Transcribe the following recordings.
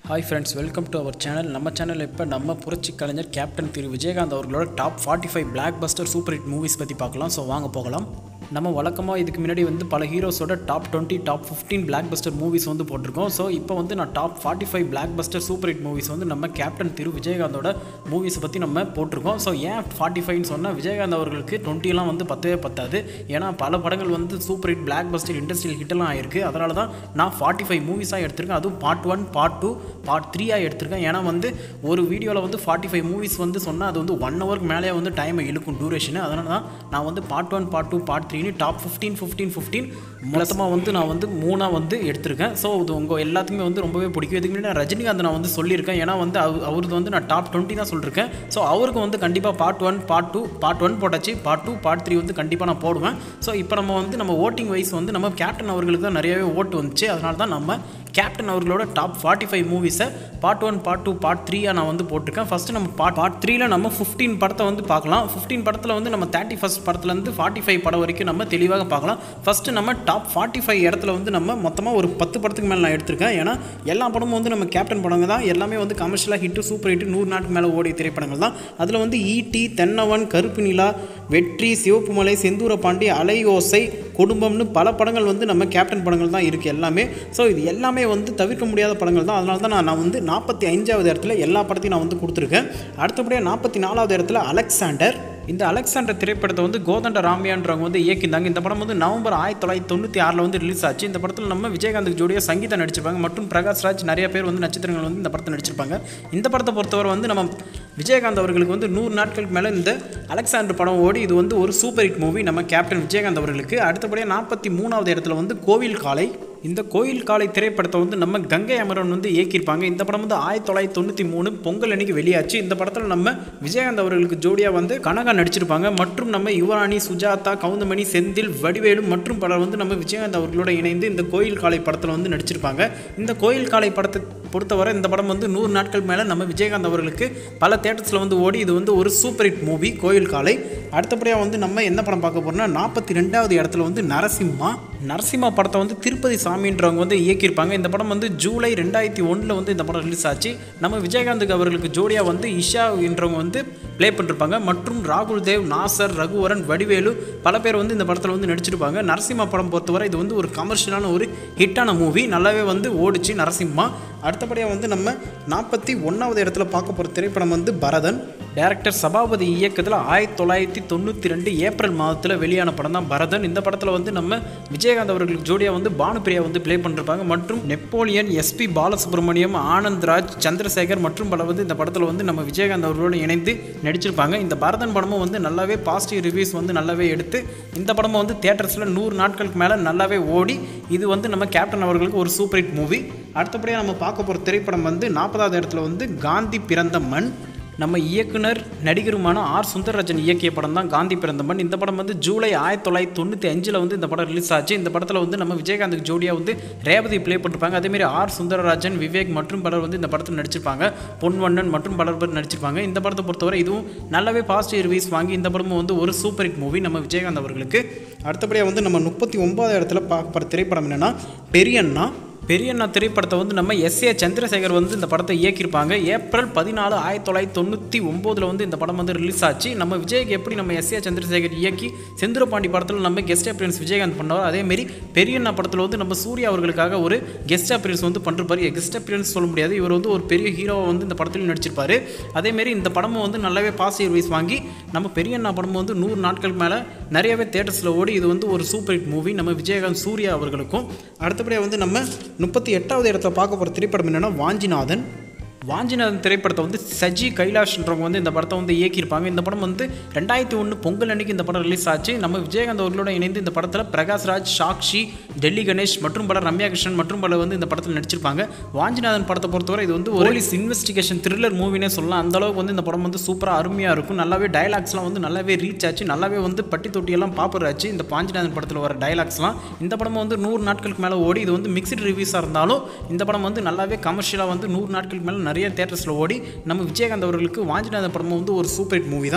hi friends welcome to our channel நம்ம channel இப்போ நம்ம புரட்சி கலைஞர் கேப்டன் திரு விஜயகாந்த் அவர்களோட top forty five blockbuster super hit movies பற்றி பார்க்கலாம் ஸோ வாங்க போகலாம் நம்ம வழக்கமாக இதுக்கு முன்னாடி வந்து பல ஹீரோஸோட top twenty top fifteen blockbuster movies வந்து போட்டிருக்கோம் ஸோ இப்போ வந்து நான் top forty five blockbuster super hit movies வந்து நம்ம கேப்டன் திரு விஜயகாந்தோட மூவிஸை பற்றி நம்ம போட்டிருக்கோம் ஸோ ஏன் ஃபார்ட்டி ஃபைவ்னு சொன்னால் விஜயகாந்த் அவர்களுக்கு டுவெண்ட்டிலாம் வந்து பத்தவே பத்தாது ஏன்னா பல படங்கள் வந்து super hit blockbuster industrial ஹிட்டெல்லாம் ஆயிருக்கு அதனால தான் நான் ஃபார்ட்டி ஃபைவ் மூவிஸாக எடுத்திருக்கேன் அதுவும் part one part two part த்ரீயாக எடுத்திருக்கேன் ஏன்னா வந்து ஒரு வீடியோவில் வந்து ஃபார்ட்டி ஃபைவ் மூவிஸ் வந்து சொன்னால் அது வந்து ஒன் ஹவருக்கு மேலே வந்து டைமை இழுக்கும் டூரேஷனு அதனால தான் நான் வந்து part one part two part த்ரீனு டாப் ஃபிஃப்டீன் ஃபிஃப்டீன் ஃபிஃப்டீன் மொத்தமாக வந்து நான் வந்து மூணாக வந்து எடுத்திருக்கேன் ஸோ இது உங்கள் எல்லாத்துக்குமே வந்து ரொம்பவே பிடிக்கும் இதுக்கு முன்னாடி நான் ரஜினிகாந்த் நான் வந்து சொல்லியிருக்கேன் ஏன்னா வந்து அவ அவரது வந்து நான் டாப் டுவெண்ட்டி தான் சொல்லியிருக்கேன் ஸோ அவருக்கு வந்து கண்டிப்பாக part one part two part one போட்டாச்சு பார்ட் டூ பார்ட் த்ரீ வந்து கண்டிப்பாக நான் போடுவேன் ஸோ இப்போ நம்ம வந்து நம்ம ஓட்டிங் வைஸ் வந்து நம்ம கேப்டன் அவர்களுக்கு தான் நிறையவே ஓட்டு வந்துச்சு அதனால தான் நம்ம கேப்டன் அவர்களோட டாப் ஃபார்ட்டி ஃபைவ் மூவிஸை part one part two part த்ரீயாக நான் வந்து போட்டிருக்கேன் ஃபஸ்ட்டு நம்ம பார்ட் பார்ட் த்ரீல நம்ம ஃபிஃப்டீன் படத்தை வந்து பார்க்கலாம் ஃபிஃப்டீன் படத்தில் வந்து நம்ம தேர்ட்டி ஃபஸ்ட் படத்துலேருந்து ஃபார்ட்டி ஃபைவ் படம் வரைக்கும் நம்ம தெளிவாக பார்க்கலாம் ஃபஸ்ட்டு நம்ம டாப் ஃபார்ட்டி ஃபைவ் இடத்துல வந்து நம்ம மொத்தமாக ஒரு பத்து படத்துக்கு மேலே நான் எடுத்திருக்கேன் ஏன்னா எல்லா படமும் வந்து நம்ம கேப்டன் படங்க தான் எல்லாமே வந்து கமர்ஷியலாக ஹிட்டு சூப்பர் ஹிட்டு நூறு நாட்டுக்கு மேலே ஓடிய திரைப்படங்கள் தான் அதில் வந்து ஈட்டி தென்னவன் கருப்பு நிலா வெற்றி சிவப்பு மலை செந்தூர பாண்டி அலையோசை குடும்பம்னு பல படங்கள் வந்து நம்ம கேப்டன் படங்கள் தான் இருக்குது எல்லாமே ஸோ இது எல்லாமே வந்து தவிர்க்க முடியாத படங்கள் தான் அதனால தான் நான் நான் வந்து நாற்பத்தி அஞ்சாவது இடத்துல எல்லா படத்தையும் நான் வந்து கொடுத்துருக்கேன் அடுத்தபடியாக நாற்பத்தி நாலாவது இடத்துல அலெக்சாண்டர் இந்த அலெக்சாண்டர் திரைப்படத்தை வந்து கோதண்ட ராமியான்றவங்க வந்து இயக்கியிருந்தாங்க இந்த படம் வந்து நவம்பர் ஆயிரத்தி தொள்ளாயிரத்தி தொண்ணூற்றி ஆறில் வந்து ரிலீஸ் ஆச்சு இந்த படத்தில் நம்ம விஜயகாந்துக்கு ஜோடியாக சங்கீதா நடிச்சிருப்பாங்க மற்றும் பிரகாஷ் ராஜ் நிறைய பேர் வந்து நட்சத்திரங்கள் வந்து இந்த படத்தை நடிச்சிருப்பாங்க இந்த படத்தை பொறுத்தவரை வந்து நம்ம விஜயகாந்த் அவர்களுக்கு வந்து நூறு நாட்களுக்கு மேலே இந்த அலெக்சாண்டர் படம் ஓடி இது வந்து ஒரு சூப்பர் ஹிட் மூவி நம்ம கேப்டன் விஜயகாந்த் அவர்களுக்கு அடுத்தபடியாக நாற்பத்தி மூணாவது இடத்துல வந்து கோவில் காலை இந்த கோயில் காலை திரைப்படத்தை வந்து நம்ம கங்கை அமரன் வந்து இயக்கியிருப்பாங்க இந்த படம் வந்து ஆயிரத்தி தொள்ளாயிரத்தி தொண்ணூற்றி மூணு பொங்கல் அன்னைக்கு வெளியாச்சு இந்த படத்தில் நம்ம விஜயகாந்த் அவர்களுக்கு ஜோடியாக வந்து கனகா நடிச்சிருப்பாங்க மற்றும் நம்ம யுவராணி சுஜாதா கவுந்தமணி செந்தில் வடிவேலு மற்றும் பலர் வந்து நம்ம விஜயகாந்த் அவர்களோட இணைந்து இந்த கோயில் காலை படத்தில் வந்து நடிச்சிருப்பாங்க இந்த கோயில் காலை படத்தை பொறுத்தவரை இந்த படம் வந்து நூறு நாட்கள் மேலே நம்ம விஜயகாந்த் அவர்களுக்கு பல தேட்டர்ஸில் வந்து ஓடி இது வந்து ஒரு சூப்பர் ஹிட் மூவி கோயில் காலை அடுத்தபடியாக வந்து நம்ம என்ன படம் பார்க்க போகிறோம்னா நாற்பத்தி ரெண்டாவது இடத்துல வந்து நரசிம்மா நரசிம்மா படத்தை வந்து திருப்பதி சாமின்றவங்க வந்து இயக்கியிருப்பாங்க இந்த படம் வந்து ஜூலை ரெண்டாயிரத்தி ஒன்றில் வந்து இந்த படம் ரிலீஸ் ஆச்சு நம்ம விஜயகாந்துக்கு அவர்களுக்கு ஜோடியாக வந்து இஷா என்றவங்க வந்து ப்ளே பண்ணிருப்பாங்க மற்றும் ராகுல் தேவ் நாசர் ரகுவரன் வடிவேலு பல பேர் வந்து இந்த படத்தில் வந்து நடிச்சிருப்பாங்க நரசிம்மா படம் பொறுத்தவரை இது வந்து ஒரு கமர்ஷியலான ஒரு ஹிட்டான மூவி நல்லாவே வந்து ஓடிச்சு நரசிம்மா அடுத்தபடியாக வந்து நம்ம நாற்பத்தி ஒன்றாவது இடத்துல பார்க்க போகிற திரைப்படம் வந்து பரதன் டேரக்டர் சபாபதி இயக்கத்தில் ஆயிரத்தி தொள்ளாயிரத்தி தொண்ணூற்றி ரெண்டு ஏப்ரல் மாதத்தில் வெளியான படம் தான் பரதன் இந்த படத்தில் வந்து நம்ம விஜயகாந்த் அவர்களுக்கு ஜோடியாக வந்து பானுப்பிரியா வந்து ப்ளே பண்ணிருப்பாங்க மற்றும் நெப்போலியன் எஸ்பி பாலசுப்ரமணியம் ஆனந்த்ராஜ் சந்திரசேகர் மற்றும் பல வந்து இந்த படத்தில் வந்து நம்ம விஜயகாந்த் அவர்களோடு இணைந்து நடிச்சிருப்பாங்க இந்த பரதன் படமும் வந்து நல்லாவே பாசிட்டிவ் ரிவ்யூஸ் வந்து நல்லாவே எடுத்து இந்த படமும் வந்து தேட்டர்ஸில் நூறு நாட்களுக்கு மேலே நல்லாவே ஓடி இது வந்து நம்ம கேப்டன் அவர்களுக்கு ஒரு சூப்பர் ஹிட் மூவி அடுத்தபடியாக நம்ம பார்க்க போகிற திரைப்படம் வந்து நாற்பதாவது இடத்துல வந்து காந்தி பிறந்த மண் நம்ம இயக்குனர் நடிகருமான ஆர் சுந்தரராஜன் இயக்கிய படம் தான் காந்தி பிறந்த மண் இந்த படம் வந்து ஜூலை ஆயிரத்தி தொள்ளாயிரத்தி தொண்ணூற்றி அஞ்சில் வந்து இந்த படம் ரிலீஸ் ஆச்சு இந்த படத்தில் வந்து நம்ம விஜயகாந்துக்கு ஜோடியாக வந்து ரேவதி ப்ளே பண்ணிருப்பாங்க அதேமாரி ஆர் சுந்தரராஜன் விவேக் மற்றும் பலர் வந்து இந்த படத்தில் நடிச்சிருப்பாங்க பொன்வண்ணன் மற்றும் பலர் பேர் நடிச்சிருப்பாங்க இந்த படத்தை பொறுத்தவரை இதுவும் நல்லாவே பாசிட்டிவ் ரிவ்யூஸ் வாங்கி இந்த படமும் வந்து ஒரு சூப்பர் ஹிட் மூவி நம்ம விஜயகாந்த் அவர்களுக்கு அடுத்தபடியாக வந்து நம்ம முப்பத்தி ஒன்பதாவது இடத்துல பார்க்க போகிற திரைப்படம் என்னென்னா பெரியண்ணா பெரியண்ணா திரைப்படத்தை வந்து நம்ம எஸ் ஏ சந்திரசேகர் வந்து இந்த படத்தை இயக்கியிருப்பாங்க ஏப்ரல் பதினாலு ஆயிரத்தி தொள்ளாயிரத்தி தொண்ணூற்றி ஒம்போதில் வந்து இந்த படம் வந்து ரிலீஸ் ஆச்சு நம்ம விஜய்க்கு எப்படி நம்ம எஸ் ஏ சந்திரசேகர் இயக்கி செந்துரபாண்டி படத்தில் நம்ம கெஸ்ட் அப்பியன்ஸ் விஜயகாந்த் பண்ணார் அதேமாரி பெரியண்ணா படத்தில் வந்து நம்ம சூர்யா அவர்களுக்காக ஒரு கெஸ்ட் அப்பியன்ஸ் வந்து பண்ணிருப்பாரு கெஸ்ட் அப்பியன்ஸ் சொல்ல முடியாது இவர் வந்து ஒரு பெரிய ஹீரோவை வந்து இந்த படத்தில் நடிச்சிருப்பாரு அதேமாரி இந்த படமும் வந்து நல்லாவே பாசிட்டிவ் ரிவ்யூஸ் வாங்கி நம்ம பெரியண்ணா படமும் வந்து நூறு நாட்களுக்கு மேலே நிறையவே தேட்டர்ஸில் ஓடி இது வந்து ஒரு சூப்பர் ஹிட் மூவி நம்ம விஜயகாந்த் சூர்யா அவர்களுக்கும் அடுத்தபடியாக வந்து நம்ம முப்பத்தி எட்டாவது இடத்துல பார்க்க போகிற திரைப்படம் என்னென்னா வாஞ்சிநாதன் வாஞ்சிநாதன் திரைப்படத்தை வந்து சஜி கைலாஷ்ன்றவங்க வந்து இந்த படத்தை வந்து இயக்கியிருப்பாங்க இந்த படம் வந்து ரெண்டாயிரத்தி ஒன்று பொங்கல் அன்னைக்கு இந்த படம் ரிலீஸ் ஆச்சு நம்ம விஜயகாந்த் அவர்களோட இணைந்து இந்த படத்தில் பிரகாஷ்ராஜ் சாக்ஷி டெல்லி கணேஷ் மற்றும் பலர் ரம்யா கிருஷ்ணன் மற்றும் பலர் வந்து இந்த படத்தில் நடிச்சிருப்பாங்க வாஞ்சிநாதன் படத்தை பொறுத்தவரை இது வந்து போலீஸ் இன்வெஸ்டிகேஷன் த்ரில்லர் மூவினே சொல்லலாம் அந்த அளவுக்கு வந்து இந்த படம் வந்து சூப்பராக அருமையாக இருக்கும் நல்லாவே டைலாக்ஸ்லாம் வந்து நல்லாவே ரீச் ஆச்சு நல்லாவே வந்து பட்டி தொட்டியெல்லாம் பாப்புலர் ஆச்சு இந்த வாஞ்சிநாதன் படத்தில் வர டைலாக்ஸ்லாம் இந்த படம் வந்து நூறு நாட்களுக்கு மேலே ஓடி இது வந்து மிக்சட் ரிவ்யூஸாக இருந்தாலும் இந்த படம் வந்து நல்லாவே கமர்ஷியலாக வந்து நூறு நாட்களுக்கு மேலே நிறைய தேட்டர்ஸில் ஓடி நம்ம விஜயகாந்த் அவர்களுக்கு வாஞ்சிநாதன் படமும் வந்து ஒரு சூப்பர் ஹிட் மூவி தான்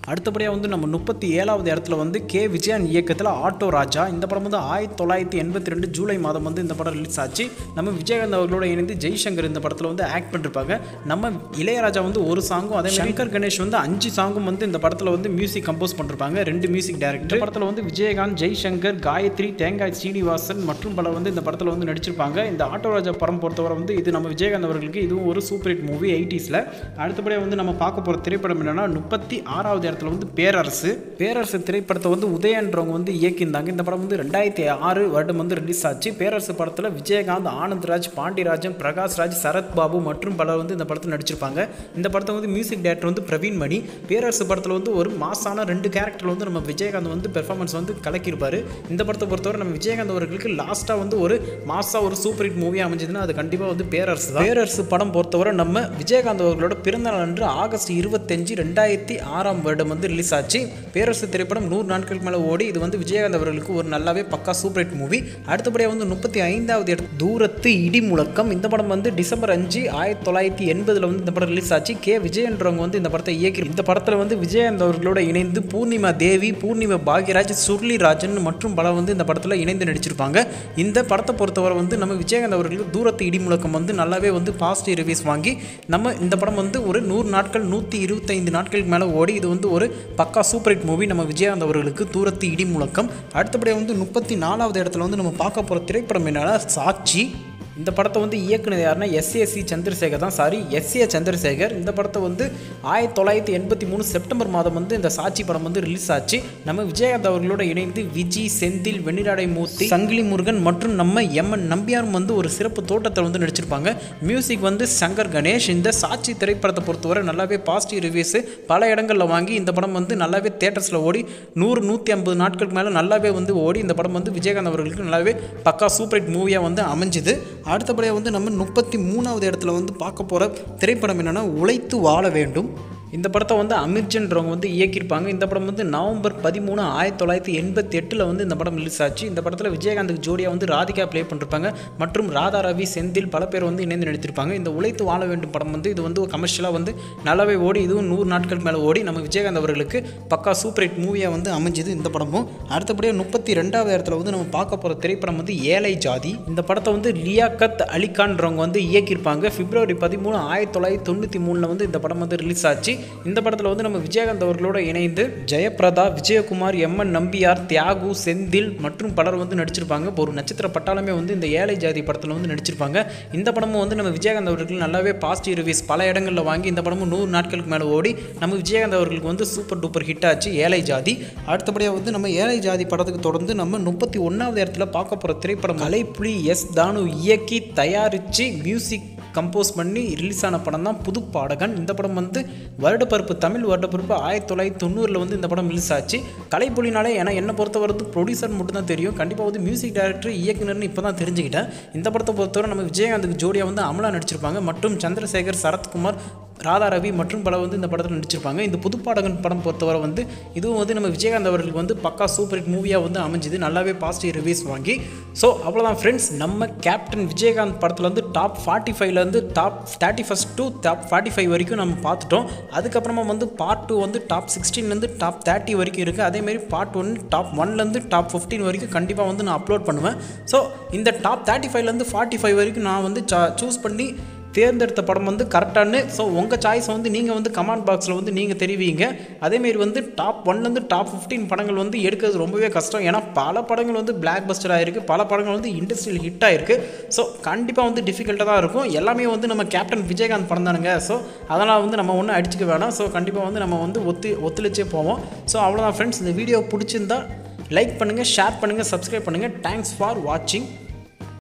அடுத்தபடியாக வந்து நம்ம முப்பத்தி ஏழாவது இடத்துல வந்து கே விஜயன் இயக்கத்தில் ஆட்டோ ராஜா இந்த படம் வந்து ஆயிரத்தி தொள்ளாயிரத்தி எண்பத்தி ரெண்டு ஜூலை மாதம் வந்து இந்த படம் ரிலீஸ் ஆச்சு நம்ம விஜயகாந்த் அவர்களோட இணைந்து ஜெய்சங்கர் இந்த படத்தில் வந்து ஆக்ட் பண்ணிருப்பாங்க நம்ம இளையராஜா வந்து ஒரு சாங்கும் அதே மாதிரி சங்கர் கணேஷ் வந்து அஞ்சு சாங்கும் வந்து இந்த படத்தில் வந்து மியூசிக் கம்போஸ் பண்ணிருப்பாங்க ரெண்டு மியூசிக் டைரக்டர் படத்தில் வந்து விஜயகாந்த் ஜெய்சங்கர் காயத்ரி தேங்காய் ஸ்ரீனிவாசன் மற்றும் பலர் வந்து இந்த படத்தில் வந்து நடிச்சிருப்பாங்க இந்த ஆட்டோ ராஜா படம் பொறுத்தவரை வந்து இது நம்ம விஜயகாந்த் அவர்களுக்கு இதுவும் ஒரு சூப்பர் ஹிட் மூவி எயிட்டிஸில் அடுத்தபடியாக வந்து நம்ம பார்க்க போகிற திரைப்படம் என்னன்னா முப்பத்தி ஆறாவது இடத்துல வந்து பேரரசு பேரரசு திரைப்படத்தை வந்து உதயன்றவங்க வந்து இயக்கியிருந்தாங்க இந்த படம் வந்து ரெண்டாயிரத்தி ஆறு வருடம் வந்து ரிலீஸ் ஆச்சு பேரரசு படத்தில் விஜயகாந்த் ஆனந்த்ராஜ் பாண்டியராஜன் பிரகாஷ்ராஜ் சரத் பாபு மற்றும் பலர் வந்து இந்த படத்தில் நடிச்சிருப்பாங்க இந்த படத்தை வந்து மியூசிக் டைரக்டர் வந்து பிரவீன் மணி பேரரசு படத்தில் வந்து ஒரு மாசான ரெண்டு கேரக்டர் வந்து நம்ம விஜயகாந்த் வந்து பெர்ஃபார்மன்ஸ் வந்து கலக்கியிருப்பாரு இந்த படத்தை பொறுத்தவரை நம்ம விஜயகாந்த் அவர்களுக்கு லாஸ்ட்டாக வந்து ஒரு மாசா ஒரு சூப்பர் ஹிட் மூவி அமைஞ்சதுன்னா அது கண்டிப்பாக வந்து பேரரசு தான் பேரரசு படம் பொறுத்தவரை நம்ம விஜயகாந்த் அவர்களோட பிறந்தநாள் அன்று ஆகஸ்ட் இருபத்தஞ்சு ரெண்டாயிரத்தி ஆறாம் வருடம் வந்து ரிலீஸ் ஆச்சு பேரரசு திரைப்படம் நூறு நாட்களுக்கு மேலே ஓடி இது வந்து விஜயகாந்த் அவர்களுக்கு ஒரு நல்லாவே பக்கா சூப்பர் ஹிட் மூவி அடுத்தபடியாக வந்து முப்பத்தி ஐந்தாவது இடத்து தூரத்து இடி முழக்கம் இந்த படம் வந்து டிசம்பர் அஞ்சு ஆயிரத்தி தொள்ளாயிரத்தி எண்பதில் வந்து இந்த படம் ரிலீஸ் ஆச்சு கே விஜயன்றவங்க வந்து இந்த படத்தை இயக்கி இந்த படத்தில் வந்து விஜயகாந்த் அவர்களோட இணைந்து பூர்ணிமா தேவி பூர்ணிமா பாக்யராஜ் சுர்லி ராஜன் மற்றும் பல வந்து இந்த படத்தில் இணைந்து நடிச்சிருப்பாங்க இந்த படத்தை பொறுத்தவரை வந்து நம்ம விஜயகாந்த் அவர்களுக்கு தூரத்து இடி முழக்கம் வந்து நல்லாவே வந்து பாசிட்டிவ் ரிவ்யூஸ் வாங்கி நம்ம இந்த படம் வந்து ஒரு நூறு நாட்கள் நூற்றி இருபத்தைந்து நாட்களுக்கு மேலே ஓடி இது வந்து ஒரு பக்கா சூப்பர் ஹிட் மூவி நம்ம விஜயகாந்த் அவர்களுக்கு தூரத்து இடி முழக்கம் அடுத்தபடியாக வந்து முப்பத்தி நாலாவது இடத்துல வந்து நம்ம பார்க்க போகிற திரைப்படம் என்னன்னா சாட்சி இந்த படத்தை வந்து இயக்குனது யாருன்னா எஸ்ஏசி சந்திரசேகர் தான் சாரி எஸ்ஏ சந்திரசேகர் இந்த படத்தை வந்து ஆயிரத்தி தொள்ளாயிரத்தி எண்பத்தி மூணு செப்டம்பர் மாதம் வந்து இந்த சாட்சி படம் வந்து ரிலீஸ் ஆச்சு நம்ம விஜயகாந்த் அவர்களோட இணைந்து விஜி செந்தில் வெண்ணிராடை மூர்த்தி சங்கிலி முருகன் மற்றும் நம்ம எம் என் நம்பியாரும் வந்து ஒரு சிறப்பு தோட்டத்தில் வந்து நடிச்சிருப்பாங்க மியூசிக் வந்து சங்கர் கணேஷ் இந்த சாட்சி திரைப்படத்தை பொறுத்தவரை நல்லாவே பாசிட்டிவ் ரிவ்யூஸ் பல இடங்களில் வாங்கி இந்த படம் வந்து நல்லாவே தேட்டர்ஸில் ஓடி நூறு நூற்றி ஐம்பது நாட்களுக்கு மேலே நல்லாவே வந்து ஓடி இந்த படம் வந்து விஜயகாந்த் அவர்களுக்கு நல்லாவே பக்கா சூப்பர் ஹிட் மூவியாக வந்து அமைஞ்சுது அடுத்தபடியாக வந்து நம்ம முப்பத்தி மூணாவது இடத்துல வந்து பார்க்க போகிற திரைப்படம் என்னென்னா உழைத்து வாழ வேண்டும் இந்த படத்தை வந்து அமிர்ஜன்றவங்க வந்து இயக்கியிருப்பாங்க இந்த படம் வந்து நவம்பர் பதிமூணு ஆயிரத்தி தொள்ளாயிரத்தி எண்பத்தி எட்டில் வந்து இந்த படம் ரிலீஸ் ஆச்சு இந்த படத்தில் விஜயகாந்துக்கு ஜோடியாக வந்து ராதிகா ப்ளே பண்ணிருப்பாங்க மற்றும் ராதா ரவி செந்தில் பல பேர் வந்து இணைந்து நடித்திருப்பாங்க இந்த உழைத்து வாழ வேண்டும் படம் வந்து இது வந்து கமர்ஷியலாக வந்து நல்லாவே ஓடி இதுவும் நூறு நாட்கள் மேலே ஓடி நம்ம விஜயகாந்த் அவர்களுக்கு பக்கா சூப்பர் ஹிட் மூவியாக வந்து அமைஞ்சுது இந்த படமும் அடுத்தபடியாக முப்பத்தி ரெண்டாவது இடத்துல வந்து நம்ம பார்க்க போகிற திரைப்படம் வந்து ஏழை ஜாதி இந்த படத்தை வந்து லியாக்கத் அலிகான்றவங்க வந்து இயக்கியிருப்பாங்க பிப்ரவரி பதிமூணு ஆயிரத்தி தொள்ளாயிரத்தி தொண்ணூற்றி மூணில் வந்து இந்த படம் வந்து ரிலீஸ் ஆச்சு இந்த படத்தில் வந்து நம்ம விஜயகாந்த் அவர்களோட இணைந்து ஜெயபிரதா விஜயகுமார் எம் என் நம்பியார் தியாகு செந்தில் மற்றும் பலர் வந்து நடிச்சிருப்பாங்க இப்போ ஒரு நட்சத்திர பட்டாளமே வந்து இந்த ஏழை ஜாதி படத்தில் வந்து நடிச்சிருப்பாங்க இந்த படமும் வந்து நம்ம விஜயகாந்த் அவர்களுக்கு நல்லாவே பாசிட்டிவ் ரிவ்யூஸ் பல இடங்களில் வாங்கி இந்த படமும் நூறு நாட்களுக்கு மேலே ஓடி நம்ம விஜயகாந்த் அவர்களுக்கு வந்து சூப்பர் டூப்பர் ஹிட் ஆச்சு ஏழை ஜாதி அடுத்தபடியாக வந்து நம்ம ஏழை ஜாதி படத்துக்கு தொடர்ந்து நம்ம முப்பத்தி ஒன்றாவது இடத்துல பார்க்க போகிற திரைப்படம் கலைப்புலி எஸ் தானு இயக்கி தயாரித்து மியூசிக் கம்போஸ் பண்ணி ரிலீஸ் ஆன படம் தான் புது பாடகன் இந்த படம் வந்து வருடப்பருப்பு தமிழ் வருடப்பருப்பு ஆயிரத்தி தொள்ளாயிரத்தி தொண்ணூறில் வந்து இந்த படம் ரிலீஸ் ஆச்சு கலைப்புலினாலே ஏன்னா என்னை பொறுத்தவரைக்கு ப்ரொடியூசர் மட்டும் தான் தெரியும் கண்டிப்பாக வந்து மியூசிக் டைரக்டர் இயக்குனர்னு இப்போ தான் தெரிஞ்சுக்கிட்டேன் இந்த படத்தை பொறுத்தவரை நம்ம விஜயகாந்துக்கு ஜோடியாக வந்து அமலா நடிச்சிருப்பாங்க மற்றும் சந்திரசேகர் சரத்குமார் ராதா ரவி மற்றும் பல வந்து இந்த படத்தில் நடிச்சிருப்பாங்க இந்த புதுப்பாடகன் படம் பொறுத்தவரை வந்து இதுவும் வந்து நம்ம விஜயகாந்த் அவர்களுக்கு வந்து பக்கா சூப்பர் ஹிட் மூவியாக வந்து அமைஞ்சுது நல்லாவே பாசிட்டிவ் ரிவ்யூஸ் வாங்கி ஸோ அவ்வளோதான் ஃப்ரெண்ட்ஸ் நம்ம கேப்டன் விஜயகாந்த் படத்தில் வந்து டாப் ஃபார்ட்டி ஃபைவ்லேருந்து top thirty first to top forty five வரைக்கும் நம்ம பார்த்துட்டோம் அதுக்கப்புறமா வந்து பார்ட் டூ வந்து டாப் சிக்ஸ்டீன்லேருந்து டாப் தேர்ட்டி வரைக்கும் இருக்குது அதேமாரி பார்ட் ஒன் டாப் ஒன்லேருந்து டாப் ஃபிஃப்டீன் வரைக்கும் கண்டிப்பாக வந்து நான் அப்லோட் பண்ணுவேன் ஸோ இந்த டாப் தேர்ட்டி ஃபைவ்லேருந்து ஃபார்ட்டி ஃபைவ் வரைக்கும் நான் வந்து சூஸ் பண்ணி தேர்ந்தெடுத்த படம் வந்து கரெக்டானு ஸோ உங்கள் சாய்ஸை வந்து நீங்கள் வந்து கமெண்ட் பாக்ஸில் வந்து நீங்கள் தெரிவிங்க அதேமாரி வந்து டாப் ஒன்லேருந்து டாப் ஃபிஃப்டீன் படங்கள் வந்து எடுக்கிறது ரொம்பவே கஷ்டம் ஏன்னா பல படங்கள் வந்து பிளாக் பஸ்டர் ஆகிருக்கு பல படங்கள் வந்து இண்டஸ்ட்ரியில் ஹிட் ஆகிருக்கு ஸோ கண்டிப்பாக வந்து டிஃபிகல்ட்டாக தான் இருக்கும் எல்லாமே வந்து நம்ம கேப்டன் விஜயகாந்த் படம் தானுங்க ஸோ அதனால் வந்து நம்ம ஒன்றும் அடிச்சுக்க வேணாம் ஸோ கண்டிப்பாக வந்து நம்ம வந்து ஒத்து ஒத்துழைச்சே போவோம் ஸோ அவ்வளோதான் ஃப்ரெண்ட்ஸ் இந்த வீடியோ பிடிச்சிருந்தா லைக் பண்ணுங்கள் ஷேர் பண்ணுங்கள் சப்ஸ்கிரைப் பண்ணுங்கள் தேங்க்ஸ் ஃபார் வாட்சிங்